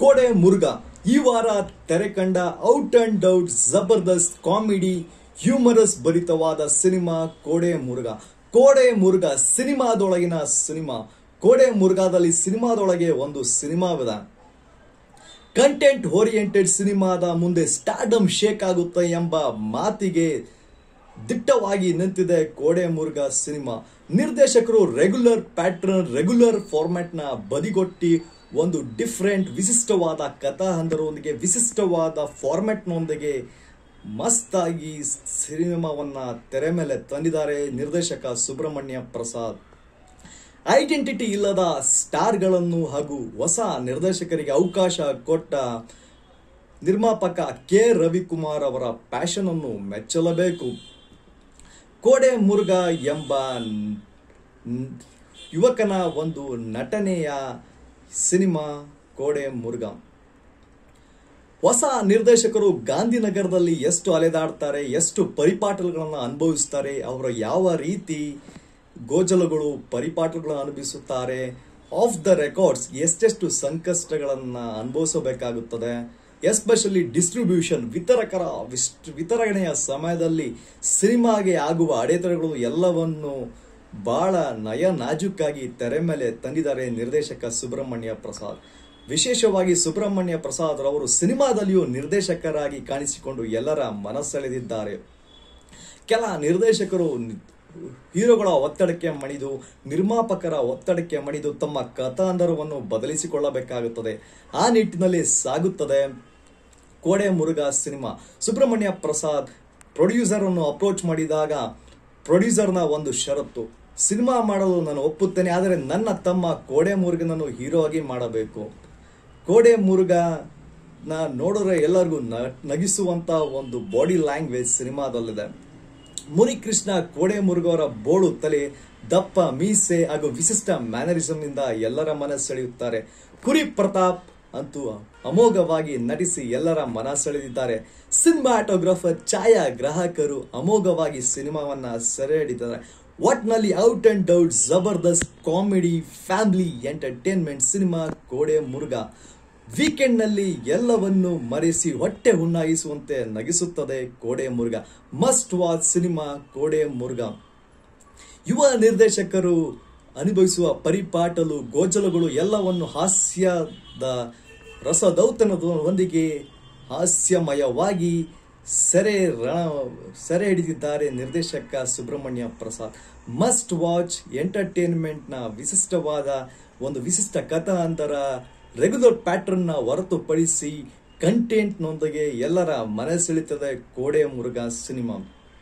ಕೋಡೆ ಮುರುಘಾ ಈ ವಾರ ತೆರೆ ಕಂಡ ಔಟ್ ಅಂಡ್ ಔಟ್ ಜಬರ್ದಸ್ತ್ ಕಾಮಿಡಿ ಹ್ಯೂಮರಸ್ ಭರಿತವಾದ ಸಿನಿಮಾ ಕೋಡೆ ಮುರುಘಾ ಕೋಡೆ ಮುರುಘಾ ಸಿನಿಮಾದೊಳಗಿನ ಸಿನಿಮಾ ಕೋಡೆ ಮುರುಘಾದಲ್ಲಿ ಸಿನಿಮಾದೊಳಗೆ ಒಂದು ಸಿನಿಮಾವಿದ ಕಂಟೆಂಟ್ ಓರಿಯೆಂಟೆಡ್ ಸಿನಿಮಾದ ಮುಂದೆ ಸ್ಟಾರ್ಡಮ್ ಶೇಕ್ ಆಗುತ್ತೆ ಎಂಬ ಮಾತಿಗೆ ದಿಟ್ಟವಾಗಿ ನಿಂತಿದೆ ಕೋಡೆ ಮುರುಘಾ ಸಿನಿಮಾ ನಿರ್ದೇಶಕರು ರೆಗ್ಯುಲರ್ ಪ್ಯಾಟ್ರನ್ ರೆಗ್ಯುಲರ್ ಫಾರ್ಮ್ಯಾಟ್ನ ಬದಿಗೊಟ್ಟಿ ಒಂದು ಡಿಫ್ರೆಂಟ್ ವಿಶಿಷ್ಟವಾದ ಕಥಾ ಹಂದರೊಂದಿಗೆ ವಿಶಿಷ್ಟವಾದ ಫಾರ್ಮ್ಯಾಟ್ನೊಂದಿಗೆ ಮಸ್ತಾಗಿ ಸಿನಿಮಾವನ್ನ ತೆರೆ ಮೇಲೆ ತಂದಿದ್ದಾರೆ ನಿರ್ದೇಶಕ ಸುಬ್ರಹ್ಮಣ್ಯ ಪ್ರಸಾದ್ ಐಡೆಂಟಿಟಿ ಇಲ್ಲದ ಸ್ಟಾರ್ಗಳನ್ನು ಹಾಗೂ ಹೊಸ ನಿರ್ದೇಶಕರಿಗೆ ಅವಕಾಶ ಕೊಟ್ಟ ನಿರ್ಮಾಪಕ ಕೆ ರವಿಕುಮಾರ್ ಅವರ ಪ್ಯಾಷನ್ ಅನ್ನು ಮೆಚ್ಚಲೇಬೇಕು ಕೋಡೆ ಮುರುಘಾ ಎಂಬ ನ್- ಯುವಕನ ಒಂದು ನಟನೆಯ ಸಿನಿಮಾ ಕೋಡೆ ಮುರುಘಾ ಹೊಸ ನಿರ್ದೇಶಕರು ಗಾಂಧಿನಗರದಲ್ಲಿ ಎಷ್ಟು ಅಲೆದಾಡ್ತಾರೆ ಎಷ್ಟು ಪರಿಪಾಟಲುಗಳನ್ನು ಅನುಭವಿಸ್ತಾರೆ ಅವರ ಯಾವ ರೀತಿ ಗೋಜಲುಗಳು ಪರಿಪಾಟಲುಗಳನ್ನು ಅನುಭವಿಸುತ್ತಾರೆ ಆಫ್ ದ ರೆಕಾರ್ಡ್ಸ್ ಎಷ್ಟೆಷ್ಟು ಸಂಕಷ್ಟಗಳನ್ನು ಅನುಭವಿಸಬೇಕಾಗುತ್ತದೆ ಎಸ್ಪೆಷಲಿ ಡಿಸ್ಟ್ರಿಬ್ಯೂಷನ್ ವಿತರಕರ ವಿಸ್ಟ್- ವಿತರಣೆಯ ಸಮಯದಲ್ಲಿ ಸಿನಿಮಾಗೆ ಆಗುವ ಅಡೆತಡೆಗಳು ಎಲ್ಲವನ್ನು ಬಹಳ ನಯ ನಾಜೂಕಾಗಿ ತೆರೆ ಮೇಲೆ ತಂದಿದ್ದಾರೆ ನಿರ್ದೇಶಕ ಸುಬ್ರಹ್ಮಣ್ಯ ಪ್ರಸಾದ್ ವಿಶೇಷವಾಗಿ ಸುಬ್ರಹ್ಮಣ್ಯ ಪ್ರಸಾದ್ ರವರು ಸಿನಿಮಾದಲ್ಲಿಯೂ ನಿರ್ದೇಶಕರಾಗಿ ಕಾಣಿಸಿಕೊಂಡು ಎಲ್ಲರ ಮನಸೆಳೆದಿದ್ದಾರೆ ಕೆಲ ನಿರ್ದೇಶಕರು ನಿ- ಹೀರೋಗಳ ಒತ್ತಡಕ್ಕೆ ಮಣಿದು ನಿರ್ಮಾಪಕರ ಒತ್ತಡಕ್ಕೆ ಮಣಿದು ತಮ್ಮ ಕಥಾಂಧರವನ್ನು ಬದಲಿಸಿಕೊಳ್ಳಬೇಕಾಗುತ್ತದೆ ಆ ನಿಟ್ಟಿನಲ್ಲಿ ಸಾಗುತ್ತದೆ ಕೋಡೆ ಮುರುಘಾ ಸಿನಿಮಾ ಸುಬ್ರಹ್ಮಣ್ಯ ಪ್ರಸಾದ್ ಪ್ರೊಡ್ಯೂಸರ್ ಅನ್ನು ಅಪ್ರೋಚ್ ಮಾಡಿದಾಗ ಪ್ರೊಡ್ಯೂಸರ್ನ ಒಂದು ಷರತ್ತು ಸಿನಿಮಾ ಮಾಡಲು ನಾನು ಒಪ್ಪುತ್ತೇನೆ ಆದರೆ ನನ್ನ ತಮ್ಮ ಕೋಡೆ ಮುರುಗನನ್ನು ಹೀರೋ ಆಗಿ ಮಾಡಬೇಕು ಕೋಡೆ ಮುರುಘನ ನೋಡಿದ್ರೆ ಎಲ್ಲರಿಗೂ ನ- ನಗಿಸುವಂತ ಒಂದು ಬಾಡಿ ಲ್ಯಾಂಗ್ವೇಜ್ ಸಿನಿಮಾದಲ್ಲಿದೆ ಮುನಿಕೃಷ್ಣ ಕೋಡೆ ಮುರುಗವರ ಬೋಳು ತಲೆ ದಪ್ಪ ಮೀಸೆ ಹಾಗೂ ವಿಶಿಷ್ಟ ಮ್ಯಾನರಿಸಮ್ ನಿಂದ ಎಲ್ಲರ ಮನ ಸೆಳೆಯುತ್ತಾರೆ ಕುರಿ ಪ್ರತಾಪ್ ಅಂತೂ ಅಮೋಘವಾಗಿ ನಟಿಸಿ ಎಲ್ಲರ ಮನ ಸೆಳೆದಿದ್ದಾರೆ ಸಿನಿಮಾಟೋಗ್ರಾಫರ್ ಛಾಯಾಗ್ರಾಹಕರು ಅಮೋಘವಾಗಿ ಸಿನಿಮಾವನ್ನ ಸೆರೆ ಹಿಡಿದ್ದಾರೆ ಒಟ್ನಲ್ಲಿ ಔಟ್ ಅಂಡ್ ಔಟ್ ಜಬರ್ದಸ್ತ್ comedy family entertainment cinema Kode Muruga weekend ನಲ್ಲಿ ಎಲ್ಲವನ್ನು ಮರೆಸಿ ಹೊಟ್ಟೆ ಹುಣ್ಣಾಯಿಸುವಂತೆ ನಗಿಸುತ್ತದೆ ಕೋಡೆ Murugha must watch cinema Kode Murugha ಯುವ ನಿರ್ದೇಶಕರು ಅನುಭವಿಸುವ ಪರಿಪಾಟಲು ಗೋಜಲುಗಳು ಎಲ್ಲವನ್ನು ಹಾಸ್ಯದ ರಸದೌತಣದೊಂದಿಗೆ ಹಾಸ್ಯಮಯವಾಗಿ ಸೆರೆ ರಣ ಸೆರೆ ಹಿಡಿದಿದ್ದಾರೆ ನಿರ್ದೇಶಕ ಸುಬ್ರಹ್ಮಣ್ಯ ಪ್ರಸಾದ್ ಮಸ್ಟ್ ವಾಚ್ ಎಂಟರ್ಟೈನ್ಮೆಂಟ್ನ ವಿಶಿಷ್ಟವಾದ ಒಂದು ವಿಶಿಷ್ಟ ಕಥಾ ಅಂತರ ರೆಗ್ಯುಲರ್ ಪ್ಯಾಟರ್ನ್ನ ಹೊರತುಪಡಿಸಿ ಕಂಟೆಂಟ್ನೊಂದಿಗೆ ಎಲ್ಲರ ಮನೆ ಸೆಳೆಯುತ್ತದೆ ಕೋಡೆ ಮುರುಘಾ ಸಿನಿಮಾ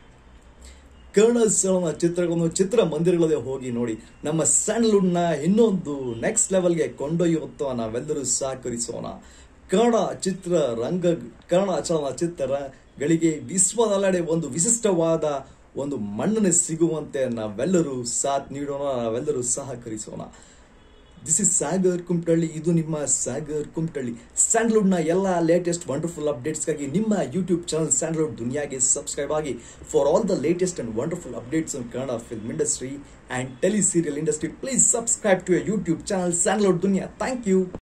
ಕರ್ನಲ್ ಚಲನ ಚಿತ್ರಗಳನ್ನು ಚಿತ್ರಮಂದಿರಗಳಲ್ಲಿ ಹೋಗಿ ನೋಡಿ ನಮ್ಮ ಸ್ಯಾಂಡಲ್ವುಡ್ನ ಇನ್ನೊಂದು ನೆಕ್ಸ್ಟ್ ಲೆವೆಲ್ಗೆ ಕೊಂಡೊಯ್ಯುತ್ತ ನಾವೆಲ್ಲರೂ ಸಹಕರಿಸೋಣ ಕನ್ನಡ ಚಿತ್ರ ರಂಗ ಕನ್ನಡ ಚಲನಚಿತ್ರಗಳಿಗೆ ವಿಶ್ವದೆಲ್ಲೆಡೆ ಒಂದು ವಿಶಿಷ್ಟವಾದ ಒಂದು ಮನ್ನಣೆ ಸಿಗುವಂತೆ ನಾವೆಲ್ಲರೂ ಸಾಥ್ ನೀಡೋಣ ನಾವೆಲ್ಲರೂ ಸಹಕರಿಸೋಣ ದಿಸ್ ಇಸ್ ಸಾಗರ್ ಕುಮಟಳ್ಳಿ ಇದು ನಿಮ್ಮ ಸಾಗರ್ ಕುಮಟಳ್ಳಿ ಸ್ಯಾಂಡ್ಲ್ವುಡ್ನ ಎಲ್ಲ ಲೇಟೆಸ್ಟ್ ವಂಡರ್ಫುಲ್ ಅಪ್ಡೇಟ್ಸ್ಗಾಗಿ ನಿಮ್ಮ ಯೂಟ್ಯೂಬ್ ಚಾನಲ್ ಸ್ಯಾಂಡ್ಲ್ವುಡ್ ದುನಿಯಾಗೆ ಸಬ್ಸ್ಕ್ರೈಬ್ ಆಗಿ for all the latest and wonderful updates on Kannada film industry and tele serial industry please subscribe to YouTube channel Sandalwood Duniya thank you